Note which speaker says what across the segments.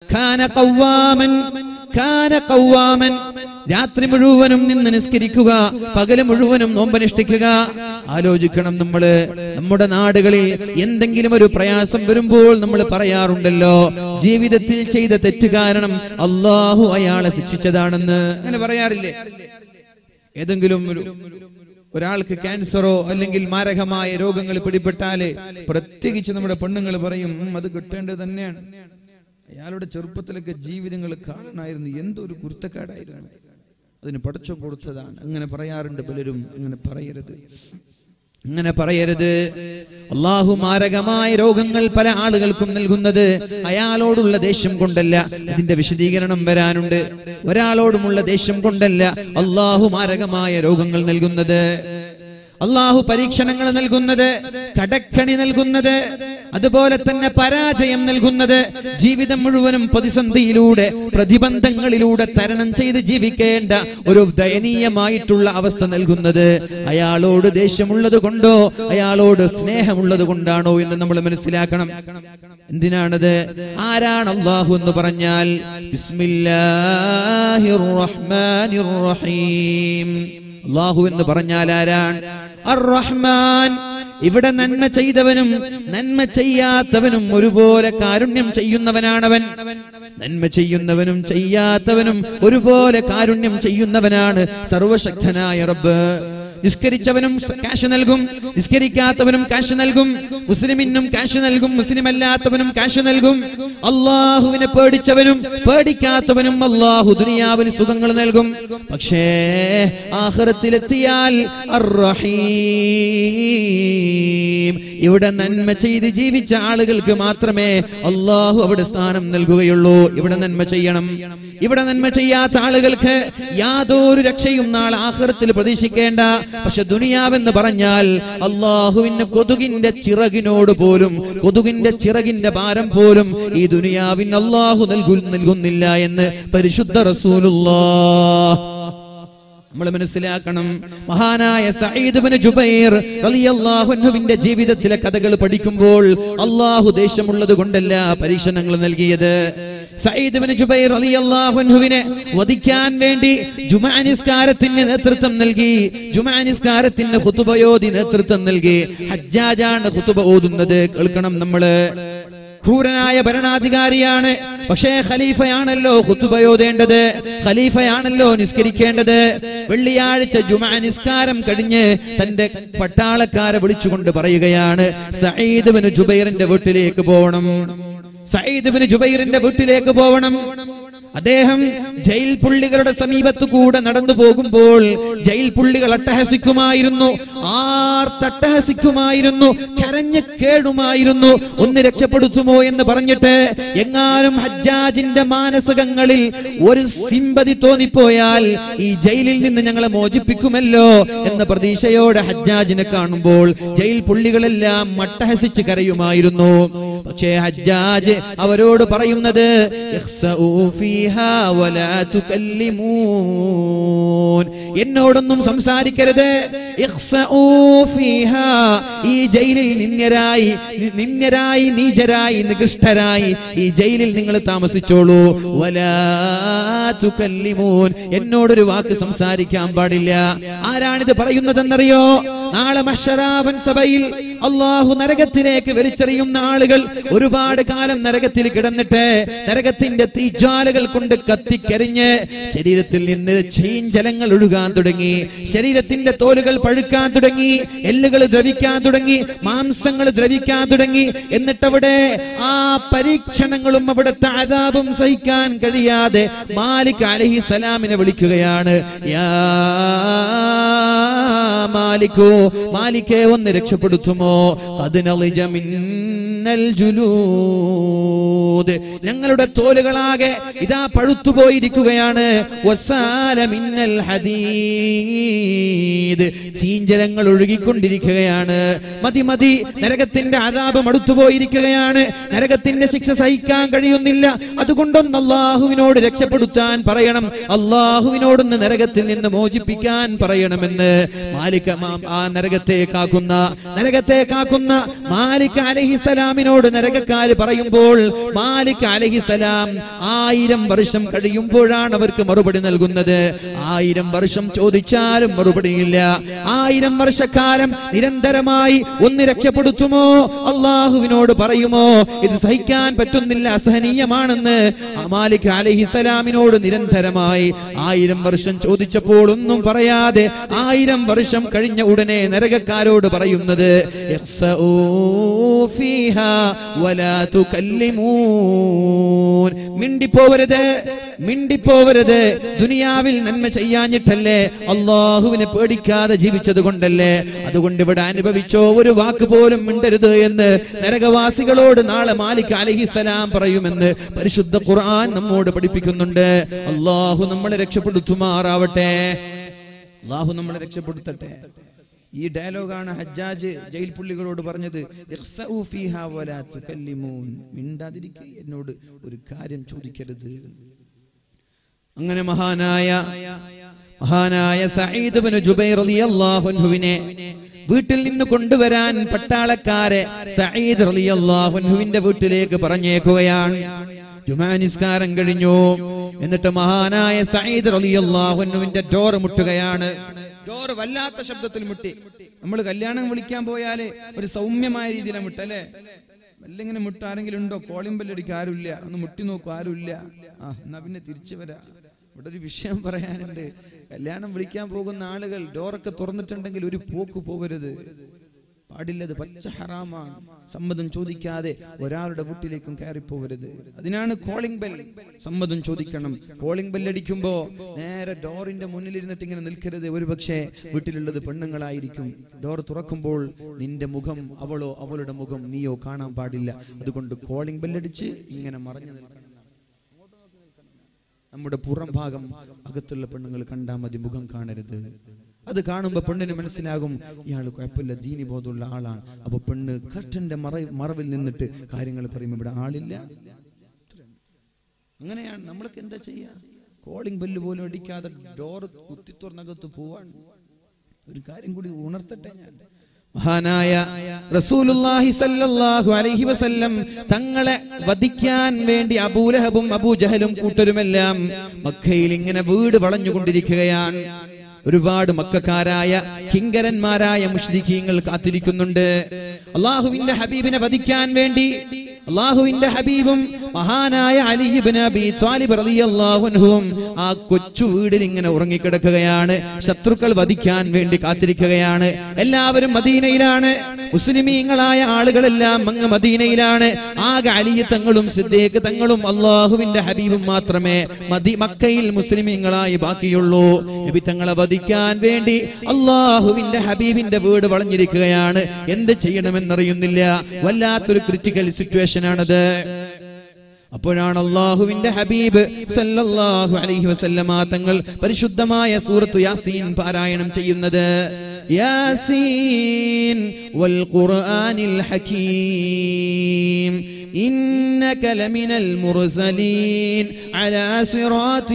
Speaker 1: കാന ഖവ്വാമൻ കാന ഖവ്വാമൻ രാത്രി മുഴുവനും നിന്ന് നിസ്കരിക്കുക പകല് മുഴുവനും നോമ്പനുഷ്ഠിക്കുക ആലോചിക്കണം നമ്മള് നമ്മുടെ നാടുകളിൽ എന്തെങ്കിലും ഒരു പ്രയാസം വരുമ്പോൾ നമ്മൾ പറയാറുണ്ടല്ലോ ജീവിതത്തിൽ ചെയ്ത തെറ്റ് കാരണം അള്ളാഹു അയാളെ ശിക്ഷിച്ചതാണെന്ന് അങ്ങനെ പറയാറില്ലേ ഏതെങ്കിലും ഒരു ഒരാൾക്ക് ക്യാൻസറോ അല്ലെങ്കിൽ മാരകമായ രോഗങ്ങൾ പിടിപെട്ടാല് പ്രത്യേകിച്ച് നമ്മുടെ പെണ്ണുങ്ങൾ പറയും "ഉം, അത് കിട്ടേണ്ടത് തന്നെയാണ് അയാളുടെ ചെറുപ്പത്തിലൊക്കെ ജീവിതങ്ങൾ കാണണമായിരുന്നു എന്തൊരു കുരുത്തക്കാടായിരുന്നു അതിന് പടച്ചോ കൊടുത്തതാണ് അങ്ങനെ പറയാറുണ്ട് പലരും അങ്ങനെ പറയരുത് അങ്ങനെ പറയരുത് അള്ളാഹു മാരകമായ രോഗങ്ങൾ പല ആളുകൾക്കും നൽകുന്നത് അയാളോടുള്ള ദേഷ്യം കൊണ്ടല്ല ഇതിന്റെ വിശദീകരണം വരാനുണ്ട് ഒരാളോടുമുള്ള ദേഷ്യം കൊണ്ടല്ല അള്ളാഹു മാരകമായ രോഗങ്ങൾ നൽകുന്നത് അള്ളാഹു പരീക്ഷണങ്ങൾ നൽകുന്നത് കടക്കണി നൽകുന്നത് അതുപോലെ തന്നെ പരാജയം നൽകുന്നത് ജീവിതം മുഴുവനും പ്രതിസന്ധിയിലൂടെ പ്രതിബന്ധങ്ങളിലൂടെ തരണം ചെയ്ത് ജീവിക്കേണ്ട ഒരു ദയനീയമായിട്ടുള്ള അവസ്ഥ നൽകുന്നത് അയാളോട് ദേഷ്യമുള്ളത് കൊണ്ടോ അയാളോട് സ്നേഹമുള്ളത് കൊണ്ടാണോ എന്ന് നമ്മൾ മനസ്സിലാക്കണം എന്തിനാണത് ആരാണ് അള്ളാഹു എന്ന് പറഞ്ഞാൽ ബിസ്മില്ലാഹിർ റഹ്മാനിർ റഹീം അള്ളാഹു എന്ന് പറഞ്ഞാൽ ആരാണ് അർ റഹ്മാൻ ഇവിടെ നന്മ ചെയ്തവനും നന്മ ചെയ്യാത്തവനും ഒരുപോലെ കാരുണ്യം ചെയ്യുന്നവനാണവൻ നന്മ ചെയ്യുന്നവനും ചെയ്യാത്തവനും ഒരുപോലെ കാരുണ്യം ചെയ്യുന്നവനാണ് സർവശക്തനായ റബ്ബ് നിസ്കരിച്ചവനും കാശ് നൽകും നിസ്കരിക്കാത്തവനും കാശ് നൽകും മുസ്ലിമിനും കാശ് നൽകും മുസ്ലിം അല്ലാത്തവനും കാശ് നൽകും അള്ളാഹുവിനെ പേടിച്ചവനും പേടിക്കാത്തവനും അള്ളാഹു ദുനിയാവിന് സുഖങ്ങൾ നൽകും പക്ഷേ ആഹ്റത്തിലെത്തിയാൽ അർ-റഹീം ഇവിടെ നന്മ ചെയ്ത് ജീവിച്ച ആളുകൾക്ക് മാത്രമേ അള്ളാഹു അവിടെ സ്ഥാനം നൽകുകയുള്ളൂ ഇവിടെ നന്മ ചെയ്യണം ഇവിടെ നന്മ ചെയ്യാത്ത ആളുകൾക്ക് യാതൊരു രക്ഷയും നാളെ ആഹ്റത്തിൽ പ്രതീക്ഷിക്കേണ്ട പക്ഷെ ദുനിയാവെന്ന് പറഞ്ഞാൽ അള്ളാഹുവിന് കൊതുകിന്റെ ചിറകിനോട് പോലും കൊതുകിന്റെ ചിറകിന്റെ ഭാരം പോലും ഈ ദുനിയാവിന് അള്ളാഹു നൽകു നൽകുന്നില്ല എന്ന് പരിശുദ്ധ റസൂലുള്ളാഹ് നമ്മൾ മനസ്സിലാക്കണം മഹാനായ സഈദ് ഇബ്നു ജുബൈർ റളിയല്ലാഹു അൻഹുവിന്റെ ജീവിതത്തിലെ കഥകൾ പഠിക്കുമ്പോൾ അള്ളാഹു ദേഷ്യമുള്ളത് കൊണ്ടല്ല പരീക്ഷണങ്ങൾ നൽകിയത് സഈദ് ഇബ്നു ജുബൈർ റളിയല്ലാഹു അൻഹുവിനെ വധിക്കാൻ വേണ്ടി ജുമാ നിസ്കാരത്തിന് നേതൃത്വം നൽകി ജുമാ നിസ്കാരത്തിന് ഖുതുബയോദി നേതൃത്വം നൽകി ഹജ്ജാജാണ് ഖുതുബ ഓതുന്നത് കേൾക്കണം നമ്മള് ക്രൂരനായ ഭരണാധികാരിയാണ് പക്ഷേ ഖലീഫയാണല്ലോ ഖുത്തുബയോദേണ്ടത് ഖലീഫയാണല്ലോ നിസ്കരിക്കേണ്ടത് വെള്ളിയാഴ്ച ജുമാ നിസ്കാരം കഴിഞ്ഞ് തന്റെ പട്ടാളക്കാരെ വിളിച്ചുകൊണ്ട് പറയുകയാണ് സഈദ് ബിൻ ജുബൈറിന്റെ വീട്ടിലേക്ക് പോകണം സഈദ് ബിൻ ജുബൈറിന്റെ വീട്ടിലേക്ക് പോകണം അദ്ദേഹം ജയിൽ പുള്ളികളുടെ സമീപത്തു കൂടെ നടന്നു പോകുമ്പോൾ ജയിൽ പുള്ളികൾ അട്ടഹസിക്കുമായിരുന്നു ആർത്തട്ടഹസിക്കുമായിരുന്നു കരഞ്ഞ് കേടുമായിരുന്നു ഒന്ന് രക്ഷപ്പെടുത്തുമോ എന്ന് പറഞ്ഞിട്ട് എങ്ങാനും ഹജ്ജാജിന്റെ മാനസകങ്ങളിൽ ഒരു സിമ്പതി തോന്നിപ്പോയാൽ ഈ ജയിലിൽ നിന്ന് ഞങ്ങളെ മോചിപ്പിക്കുമല്ലോ എന്ന പ്രതീക്ഷയോടെ ഹജ്ജാജിനെ കാണുമ്പോൾ ജയിൽ പുള്ളികളെല്ലാം മട്ടഹസിച്ച് കരയുമായിരുന്നു പക്ഷേ ഹജ്ജാജ് അവരോട് പറയുന്നത് "ഇഖ്സഊ ഫീഹാ വലാ തുകല്ലിമൂൻ." എന്നോടൊന്നും സംസാരിക്കരുത് ഇഖ്സഊ ഫീഹാ. ഈ ജയിലിൽ നിന്യരായി നിന്യരായി നീചരായി നികൃഷ്ടരായി ഈ ജയിലിൽ നിങ്ങൾ താമസിച്ചോളൂ വലാ തുകല്ലിമൂൻ. എന്നോടൊരു വാക്ക് സംസാരിക്കാൻ പാടില്ല ആരാണിത് പറയുന്നതെന്നറിയോ നാളെ മഷറാവൻ സഭയിൽ അള്ളാഹു നരകത്തിലേക്ക് വലിച്ചെറിയുന്ന ആളുകൾ ഒരുപാട് കാലം നരകത്തിൽ കിടന്നിട്ട് നരകത്തിന്റെ തീജ്വാലകൾ കൊണ്ട് കത്തിക്കരിഞ്ഞ് ശരീരത്തിൽ നിന്ന് ചീഞ്ചലങ്ങൾ ഒഴുകാൻ തുടങ്ങി ശരീരത്തിന്റെ തോലുകൾ പഴുക്കാൻ തുടങ്ങി എല്ലുകൾ ദ്രവിക്കാൻ തുടങ്ങി മാംസങ്ങൾ ദ്രവിക്കാൻ തുടങ്ങി എന്നിട്ടവിടെ ആ പരീക്ഷണങ്ങളും അവിടുത്തെ ആദാബും സഹിക്കാൻ കഴിയാതെ മാലിക് അലഹി സലാമിനെ വിളിക്കുകയാണ് യാ മാലിക്കോ മാലിക്കെ ഒന്ന് രക്ഷപ്പെടുത്തുമോ അതിനളിജ മിന്നൽ ജുലൂദ് ഞങ്ങളുടെ തോലുകളാകെ ഇതാ പഴുത്തുപോയിരിക്കുകയാണ് വസാല മിന്നൽ ഹദീദ് ചീഞ്ചലങ്ങൾ ഒഴുകിക്കൊണ്ടിരിക്കുകയാണ് മതി മതി നരകത്തിന്റെ ആദാപം അടുത്തുപോയിരിക്കുകയാണ് നരകത്തിന്റെ ശിക്ഷ സഹിക്കാൻ കഴിയുന്നില്ല അതുകൊണ്ടൊന്ന് അള്ളാഹുവിനോട് രക്ഷപ്പെടുത്താൻ പറയണം അള്ളാഹുവിനോടൊന്ന് നരകത്തിൽ നിന്ന് മോചിപ്പിക്കാൻ പറയണമെന്ന് മാലിക ആ- ആ നരകത്തെ കാക്കുന്ന നരകത്തെ കാക്കുന്ന മാലിക് അലഹിസലാമിനോട് നരകക്കാര് പറയുമ്പോൾ മാലിക് അലഹിസലാം ആയിരം വർഷം കഴിയുമ്പോഴാണ് അവർക്ക് മറുപടി നൽകുന്നത് ആയിരം വർഷം ചോദിച്ചാലും മറുപടിയില്ല ആയിരം വർഷക്കാലം നിരന്തരമായി ഒന്ന് രക്ഷപ്പെടുത്തുമോ അള്ളാഹുവിനോട് പറയുമോ ഇത് സഹിക്കാൻ പറ്റുന്നില്ല അസഹനീയമാണെന്ന് ആ മാലിക് അലഹിസലാമിനോട് നിരന്തരമായി ആയിരം വർഷം ചോദിച്ചപ്പോൾ ഒന്നും പറയാതെ ആയിരം വർഷം കഴിഞ്ഞ ഉടനെ നരകക്കാരോട് പറയുന്നത് "ഇഖ്സഊ ഫീഹാ വലാ തുകല്ലിമൂൻ." മിണ്ടിപ്പോവരുത് മിണ്ടിപ്പോവരുത് ദുനിയാവിൽ നന്മ ചെയ്യാഞ്ഞിട്ടല്ലേ അള്ളാഹുവിനെ പേടിക്കാതെ ജീവിച്ചത് കൊണ്ടല്ലേ അതുകൊണ്ട് ഇവിടെ അനുഭവിച്ചോ ഒരു വാക്ക് പോലും മിണ്ടരുത് എന്ന് നരകവാസികളോട് നാളെ മാലിക് അലഹിസലാം പറയുമെന്ന് പരിശുദ്ധ ഖുർആൻ നമ്മോട് പഠിപ്പിക്കുന്നുണ്ട് അള്ളാഹു നമ്മളെ രക്ഷപ്പെടുത്തുമാറാവട്ടെ അള്ളാഹു നമ്മളെ രക്ഷപ്പെടുത്തട്ടെ ഈ ഡയലോഗാണ് ഹജ്ജാജ് ജയിൽ പുള്ളികളോട് പറഞ്ഞത് "ഇഖ്സഊ ഫീഹാ വലാ തുകല്ലിമൂൻ." മിണ്ടാതിരിക്കുക എന്നോട് ഒരു കാര്യം ചോദിക്കരുത് അങ്ങനെ മഹാനായ മഹാനായ സഈദ് ബിൻ ജുബൈർ റളിയല്ലാഹു അൻഹുവിനെ വീട്ടിൽ നിന്ന് കൊണ്ടുവരാൻ പട്ടാളക്കാരെ സഈദ് റളിയല്ലാഹു അൻഹുവിന്റെ വീട്ടിലേക്ക് പറഞ്ഞേക്കുകയാണ് ജുമാ നിസ്കാരം കഴിഞ്ഞു എന്നിട്ട് മഹാനായ സഈദ് റളിയല്ലാഹു അൻഹുവിന്റെ ഡോർ മുട്ടുകയാണ് ഡോർ വല്ലാത്ത ശബ്ദത്തിൽ മുട്ടി നമ്മൾ കല്യാണം വിളിക്കാൻ പോയാല് ഒരു സൗമ്യമായ രീതിയിലാണ് മുട്ടല്ലേ വല്ലിങ്ങനെ മുട്ട ആരെങ്കിലും ഉണ്ടോ കോളിംഗ് ബെല്ലടിക്ക് ആരുമില്ല ഒന്ന് മുട്ടി നോക്കൂ ആരുമില്ല ആ എന്നാ പിന്നെ തിരിച്ചു വരാ ഇവിടെ ഒരു വിഷയം പറയാനുണ്ട് കല്യാണം വിളിക്കാൻ പോകുന്ന ആളുകൾ ഡോറൊക്കെ തുറന്നിട്ടുണ്ടെങ്കിൽ ഒരു പോക്ക് പോകരുത് പാടില്ലത് പച്ച ഹറാമാണ് സമ്മതം ചോദിക്കാതെ ഒരാളുടെ വീട്ടിലേക്കും കയറി പോകരുത് അതിനാണ് കോളിംഗ് ബെൽ സമ്മതം ചോദിക്കണം കോളിംഗ് ബെൽ അടിക്കുമ്പോ നേരെ ഡോറിന്റെ മുന്നിൽ ഇരുന്നിട്ട് ഇങ്ങനെ നിൽക്കരുത് ഒരു പക്ഷേ വീട്ടിലുള്ളത് പെണ്ണുങ്ങളായിരിക്കും ഡോർ തുറക്കുമ്പോൾ നിന്റെ മുഖം അവളോ അവളുടെ മുഖം നീയോ കാണാൻ പാടില്ല അതുകൊണ്ട് കോളിംഗ് ബെല്ലടിച്ച് ഇങ്ങനെ മറഞ്ഞു നിൽക്കണം നമ്മുടെ പുറം ഭാഗം അകത്തുള്ള പെണ്ണുങ്ങൾ കണ്ടാൽ മതി മുഖം കാണരുത് അത് കാണുമ്പോ പെണ്ണിന് മനസ്സിലാകും ഇയാൾ കുഴപ്പമില്ല ദീനി ബോധമുള്ള ആളാണ് അപ്പൊ പെണ്ണ് കർട്ടന്റെ മറ മറവിൽ നിന്നിട്ട് കാര്യങ്ങൾ പറയുമ്പോൾ ഇവിടെ ആളില്ല അങ്ങനെയാണ് നമ്മൾക്ക് എന്താ ചെയ്യാ കോളിംഗ് ബെല്ല് പോലും അടിക്കാതെ ഡോർ കുത്തി തുറന്നകത്ത് പോവാൻ ഒരു കാര്യം കൂടി ഉണർത്തട്ടെ ഞാൻ മഹാനായ റസൂലുള്ളാഹി സല്ലല്ലാഹു അലൈഹി വസല്ലം തങ്ങളെ വധിക്കാൻ വേണ്ടി അബൂലഹബും അബൂജഹലും കൂട്ടരുമെല്ലാം മക്കയിൽ ഇങ്ങനെ വീട് വളഞ്ഞുകൊണ്ടിരിക്കുകയാണ് ഒരുപാട് മക്കാരായ കിങ്കരന്മാരായ മുഷ്രിഖീങ്ങൾ കാത്തിരിക്കുന്നുണ്ട് അള്ളാഹുവിന്റെ ഹബീബിനെ വധിക്കാൻ വേണ്ടി അള്ളാഹുവിന്റെ ഹബീബും മഹാനായ അലിബിൻ അബി ത്വാലിബ് റളിയല്ലാഹു അൻഹുവും ആ കൊച്ചു വീടിൽ ഇങ്ങനെ ഉറങ്ങിക്കിടക്കുകയാണ് ശത്രുക്കൾ വധിക്കാൻ വേണ്ടി കാത്തിരിക്കുകയാണ് എല്ലാവരും മദീനയിലാണ് മുസ്ലിമീങ്ങളായ ആളുകളെല്ലാം അങ്ങ് മദീനയിലാണ് ആകെ അലിയ തങ്ങളും സിദ്ദീഖ് തങ്ങളും അള്ളാഹുവിന്റെ ഹബീബും മാത്രമേ മദി മക്കയിൽ മുസ്ലിമീങ്ങളായി ബാക്കിയുള്ളൂ നബി തങ്ങളെ വധിക്കാൻ വേണ്ടി അള്ളാഹുവിന്റെ ഹബീബിന്റെ വീട് വളഞ്ഞിരിക്കുകയാണ് എന്ത് ചെയ്യണമെന്നറിയുന്നില്ല വല്ലാത്തൊരു ക്രിറ്റിക്കൽ സിറ്റുവേഷൻ ആണത് അപ്പോഴാണ് അള്ളാഹുവിന്റെ ഹബീബ് സല്ലല്ലാഹു അലൈഹി വസല്ലമ തങ്ങൾ പരിശുദ്ധമായ സൂറത്തു യാസീൻ പാരായണം ചെയ്യുന്നത് യാസീൻ വൽ ഖുർആനിൽ ഹകീം إنك لمن المرسلين على صراط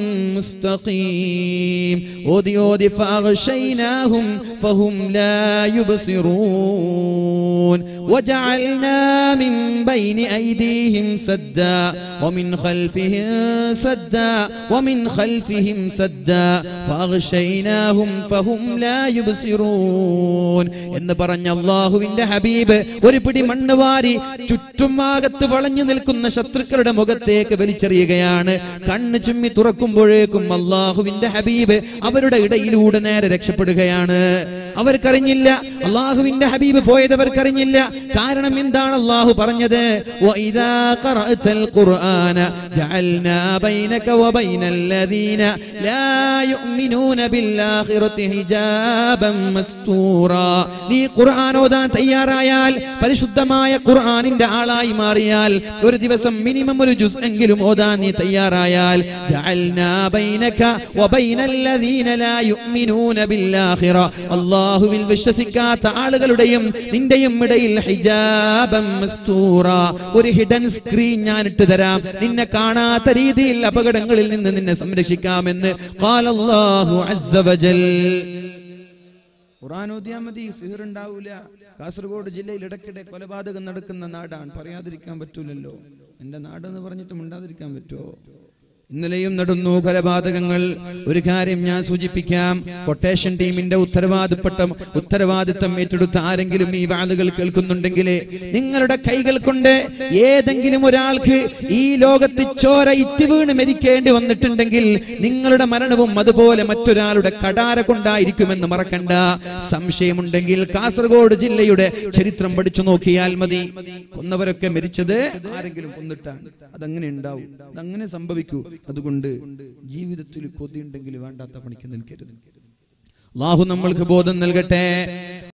Speaker 1: مستقيم أودي أودي فأغشيناهم فهم لا يبصرون وجعلنا من بين أيديهم سدا ومن خلفهم سدا ومن خلفهم سدا فأغشيناهم فهم لا يبصرون എന്ന് പറഞ്ഞ അള്ളാഹുവിന്റെ ഹബീബ് ഒരു പിടി മണ്ണ് വാരി ചുറ്റുമാകത്ത് വളഞ്ഞു നിൽക്കുന്ന ശത്രുക്കളുടെ മുഖത്തേക്ക് വലിച്ചെറിയുകയാണ് കണ്ണ് ചുമ്മി തുറക്കുമ്പോഴേക്കും അള്ളാഹുവിന്റെ ഹബീബ് അവരുടെ ഇടയിലൂടെ നേരെ രക്ഷപ്പെടുകയാണ് അവർക്കറിഞ്ഞില്ല അള്ളാഹുവിന്റെ ഹബീബ് പോയത് അവർക്കറിഞ്ഞില്ല കാരണം എന്താണ് അള്ളാഹു പറഞ്ഞത് وَإِذَا قَرَأْتَ الْقُرْآنَ جَعَلْنَا بَيْنَكَ وَبَيْنَ الَّذِينَ لَا يُؤْمِنُونَ بِالْآخِرَةِ حِجَابًا مَسْتُورًا നീ ഖുർആൻ ഓതാൻ തയ്യാറായാൽ പരിശുദ്ധമായ ഖുർആനിന്റെ ആളായി മാറിയാൽ ഒരു ദിവസം മിനിമം ഒരു ജുസ് എങ്കിലും ഓതാൻ നീ തയ്യാറായാൽ ജഅൽനാ ബൈനക വബൈന الذين لا يؤمنون بالآخرة അല്ലാഹുവിൽ വിശ്വസിക്കാത്ത ആളുകളുടെയും നിന്റെയും ഇടയിൽ ഹിജാബം മസ്തൂറ ഒരു ഹിഡൻ സ്ക്രീൻ ഞാൻ ഇട്ട് തരാം നിന്നെ കാണാത്ത രീതിയിൽ അപകടങ്ങളിൽ നിന്ന് നിന്നെ സംരക്ഷിക്കാമെന്ന് ഖാല അല്ലാഹു അസ്സ വജൽ ഖുർആൻ ഓതിയാൽ മതി സിഹർ ഉണ്ടാവൂല കാസർഗോഡ് ജില്ലയിൽ ഇടയ്ക്കിടെ കൊലപാതകം നടക്കുന്ന നാടാണ് പറയാതിരിക്കാൻ പറ്റൂലല്ലോ എന്റെ നാട് എന്ന് പറഞ്ഞിട്ട് മിണ്ടാതിരിക്കാൻ പറ്റുമോ ഇന്നലെയും നടന്നു കൊലപാതകങ്ങൾ ഒരു കാര്യം ഞാൻ സൂചിപ്പിക്കാം കൊട്ടേഷൻ ടീമിന്റെ ഉത്തരവാദിപ്പെട്ട ഉത്തരവാദിത്തം ഏറ്റെടുത്ത ആരെങ്കിലും ഈ വാളുകൾ കേൾക്കുന്നുണ്ടെങ്കിൽ നിങ്ങളുടെ കൈകൾ കൊണ്ട് ഏതെങ്കിലും ഒരാൾക്ക് ഈ ലോകത്ത് ചോര ഇറ്റ് വീണ് മരിക്കേണ്ടി വന്നിട്ടുണ്ടെങ്കിൽ നിങ്ങളുടെ മരണവും അതുപോലെ മറ്റൊരാളുടെ കടാര കൊണ്ടായിരിക്കുമെന്ന് മറക്കണ്ട സംശയമുണ്ടെങ്കിൽ കാസർഗോഡ് ജില്ലയുടെ ചരിത്രം പഠിച്ചു നോക്കിയാൽ മതി കൊന്നവരൊക്കെ മരിച്ചത് ആരെങ്കിലും കൊന്നിട്ടാണ് അതങ്ങനെ ഉണ്ടാവും അതങ്ങനെ സംഭവിക്കൂ അതുകൊണ്ട് ജീവിതത്തിൽ കൊതിയുണ്ടെങ്കിൽ വേണ്ടാത്ത പണിക്ക് നിൽക്കരുത് അള്ളാഹു നമ്മൾക്ക് ബോധം നൽകട്ടെ